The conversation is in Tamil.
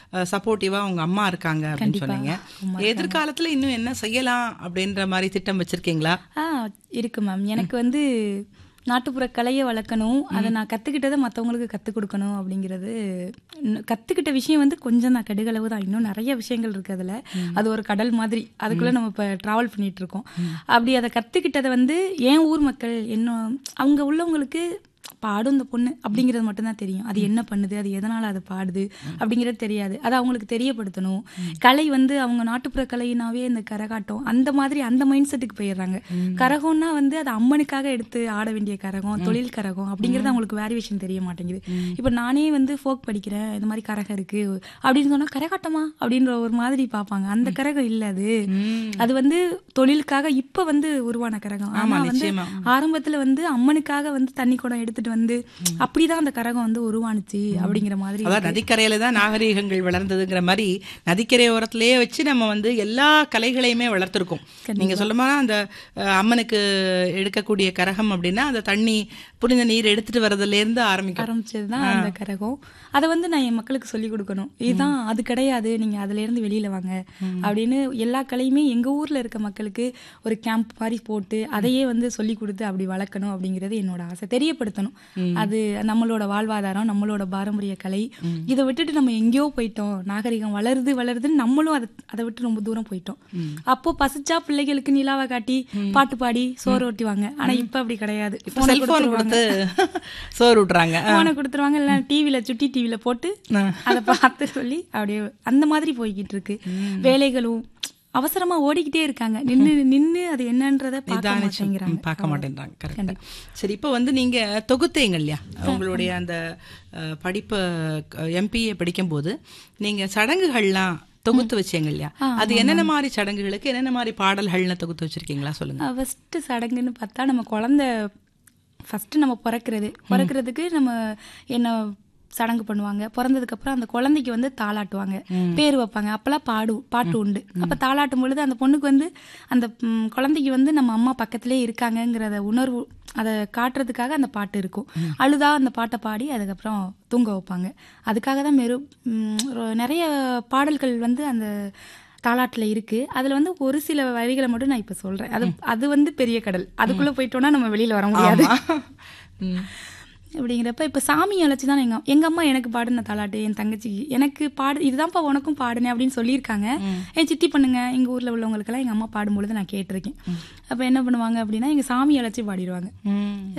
சப்போர்ட்டிவா உங்க அம்மா இருக்காங்க அப்படின்னு சொன்னீங்க எதிர்காலத்துல இன்னும் என்ன செய்யலாம் அப்படின்ற மாதிரி திட்டம் வச்சிருக்கீங்களா ஆ இருக்கு மேம் எனக்கு வந்து நாட்டுப்புற கலையை வளர்க்கணும் அதை நான் கற்றுக்கிட்டதை மற்றவங்களுக்கு கற்றுக் கொடுக்கணும் அப்படிங்கிறது இன்னும் கற்றுக்கிட்ட விஷயம் வந்து கொஞ்சம் தான் கடுகளவு தான் இன்னும் நிறைய விஷயங்கள் இருக்குது அதில் அது ஒரு கடல் மாதிரி அதுக்குள்ளே நம்ம இப்போ ட்ராவல் பண்ணிட்டு இருக்கோம் அப்படி அதை கற்றுக்கிட்டதை வந்து என் ஊர் மக்கள் என்ன அவங்க உள்ளவங்களுக்கு பாடும் இந்த பொண்ணு அப்படிங்கிறது மட்டும்தான் தெரியும் அது என்ன பண்ணுது அது எதனால் அது பாடுது அப்படிங்கிறது தெரியாது அது அவங்களுக்கு தெரியப்படுத்தணும் கலை வந்து அவங்க நாட்டுப்புற கலையினாவே இந்த கரகாட்டம் அந்த மாதிரி அந்த மைண்ட் செட்டுக்கு போயிடுறாங்க கரகம்னா வந்து அது அம்மனுக்காக எடுத்து ஆட வேண்டிய கரகம் தொழில் கரகம் அப்படிங்கிறது அவங்களுக்கு வேரியேஷன் தெரிய மாட்டேங்குது இப்போ நானே வந்து ஃபோக் படிக்கிறேன் இந்த மாதிரி கரகம் இருக்கு அப்படின்னு சொன்னா கரகாட்டமா அப்படின்ற ஒரு மாதிரி பார்ப்பாங்க அந்த கரகம் இல்ல அது அது வந்து தொழிலுக்காக இப்ப வந்து உருவான கரகம் ஆனா வந்து நிச்சயமா. ஆரம்பத்துல வந்து அம்மனுக்காக வந்து தண்ணி குடம் எடுத்துட்டு வந்து அப்படிதான் அந்த கரகம் வந்து உருவானுச்சு அப்படிங்கிற மாதிரி அதான் நதிக்கரையில தான் நாகரீகங்கள் வளர்ந்ததுங்கிற மாதிரி நதிக்கரை ஓரத்திலேயே வச்சு நம்ம வந்து எல்லா கலைகளையுமே வளர்த்துருக்கோம் நீங்க சொல்லுமா அந்த அஹ், அம்மனுக்கு எடுக்கக்கூடிய கரகம் அப்படின்னா அந்த தண்ணி புனித நீர் எடுத்துட்டு வர்றதுல இருந்து ஆரம்பிக்கும் ஆரம்பிச்சதுதான் அந்த கரகம் அதை வந்து நான் என் மக்களுக்கு சொல்லி கொடுக்கணும் இதுதான் அது கிடையாது நீங்க அதுல இருந்து வெளியில வாங்க அப்படின்னு எல்லா கலையுமே எங்க ஊர்ல இருக்க மக்களுக்கு ஒரு கேம்ப் மாதிரி போட்டு அதையே வந்து சொல்லி கொடுத்து அப்படி வளர்க்கணும் அப்படிங்கிறது என்னோட ஆசை தெரியப்படுத்தணும் அது நம்மளோட வாழ்வாதாரம் நம்மளோட பாரம்பரிய கலை இதை விட்டுட்டு நம்ம எங்கேயோ போயிட்டோம் நாகரிகம் வளருது வளருதுன்னு நம்மளும் அதை அதை விட்டு ரொம்ப தூரம் போயிட்டோம் அப்போ பசிச்சா பிள்ளைகளுக்கு நிலாவை காட்டி பாட்டு பாடி சோறு ஓட்டிவாங்க ஆனா இப்ப அப்படி கிடையாது இப்ப செல்போன் கொடுத்து சோறு விட்டுறாங்க போனை கொடுத்துருவாங்க இல்ல டிவில சுட்டி டிவில போட்டு அதை பார்த்து சொல்லி அப்படியே அந்த மாதிரி போய்கிட்டு இருக்கு வேலைகளும் அவசரமா ஓடிக்கிட்டே இருக்காங்க நின்னு நின்னு அது என்னன்றத பார்க்க மாட்டேங்கிறாங்க ம், பார்க்க மாட்டேன்றாங்க கரெக்டா சரி இப்போ வந்து நீங்க தொகுத்தீங்க இல்லையா உங்களுடைய அந்த அஹ், படிப்பு எம்பிஏ படிக்கும்போது நீங்க சடங்குகள்லாம் தொகுத்து வச்சீங்க இல்லையா அது என்னென்ன மாதிரி சடங்குகளுக்கு என்னென்ன மாதிரி பாடல்கள்னு தொகுத்து வச்சிருக்கீங்களா சொல்லுங்க ஃபர்ஸ்ட் சடங்குன்னு பார்த்தா நம்ம குழந்தை ஃபர்ஸ்ட் நம்ம பிறக்கிறது பிறக்கிறதுக்கு நம்ம என்ன சடங்கு பண்ணுவாங்க பிறந்ததுக்கு அப்புறம் அந்த குழந்தைக்கு வந்து தாளாட்டுவாங்க பேர் வைப்பாங்க அப்பெல்லாம் பாடு பாட்டு உண்டு அப்ப தாளாட்டும் பொழுது அந்த பொண்ணுக்கு வந்து அந்த ம், குழந்தைக்கு வந்து நம்ம அம்மா பக்கத்திலே இருக்காங்கங்கிறத உணர்வு அதை காட்டுறதுக்காக அந்த பாட்டு இருக்கும் அழுதா அந்த பாட்டை பாடி அதுக்கப்புறம் தூங்க வைப்பாங்க அதுக்காக தான் மெரு ம், ரொ- நிறைய பாடல்கள் வந்து அந்த தாலாட்டில் இருக்கு அதுல வந்து ஒரு சில வரிகளை மட்டும் நான் இப்ப சொல்றேன் அது அது வந்து பெரிய கடல் அதுக்குள்ள போயிட்டோம்னா நம்ம வெளியில வர முடியாது ம். அப்படிங்கிறப்ப இப்ப சாமி அழைச்சி தான் எங்க எங்க அம்மா எனக்கு பாடின தாலாட்டு என் தங்கச்சிக்கு எனக்கு பாடு இதுதான்ப்பா உனக்கும் பாடுனேன் அப்படின்னு சொல்லியிருக்காங்க என் சித்தி பண்ணுங்க எங்க ஊர்ல உள்ளவங்களுக்கெல்லாம் எங்க அம்மா பாடும்பொழுது நான் கேட்டிருக்கேன் அப்ப என்ன பண்ணுவாங்க அப்படின்னா எங்க சாமி அழைச்சி பாடிடுவாங்க ம்.